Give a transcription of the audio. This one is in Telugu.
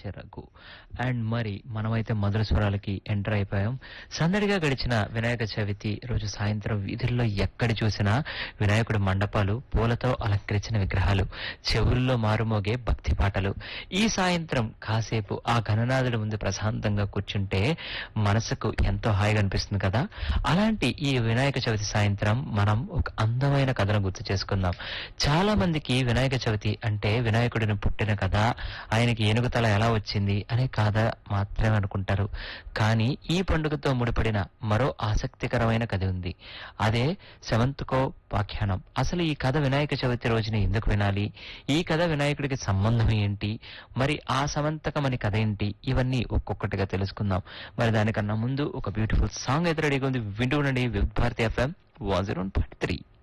చెరకు అండ్ మరి మనమైతే మధుర స్వరాలకి ఎంటర్ అయిపోయాం సందడిగా గడిచిన వినాయక చవితి రోజు సాయంత్రం వీధుల్లో ఎక్కడ చూసినా వినాయకుడి మండపాలు పూలతో అలంకరించిన విగ్రహాలు చెవుల్లో మారుమోగే భక్తి పాటలు ఈ సాయంత్రం కాసేపు ఆ గణనాథుడి ముందు ప్రశాంతంగా కూర్చుంటే మనసుకు ఎంతో హాయిగా అనిపిస్తుంది కదా అలాంటి ఈ వినాయక చవితి సాయంత్రం మనం ఒక అందమైన కథను గుర్తు చేసుకుందాం చాలా మందికి వినాయక చవితి అంటే వినాయకుడిని పుట్టిన కథ ఆయనకి ఏనుగు తల ఎలా వచ్చింది అనే కథ మాత్రమే అనుకుంటారు కానీ ఈ పండుగతో ముడిపడిన మరో ఆసక్తికరమైన కథ ఉంది అదే సెవంతుకో పాఖ్యానం అసలు ఈ కథ వినాయక చవితి రోజున ఎందుకు వినాలి ఈ కథ వినాయకుడికి సంబంధం ఏంటి మరి ఆ సమంతకం అని కథ ఏంటి ఇవన్నీ ఒక్కొక్కటిగా తెలుసుకుందాం మరి దానికన్నా ముందు ఒక బ్యూటిఫుల్ సాంగ్ అయితే రెడీగా ఉంది వింటూ ఉండండి with Bharati FM one zero point three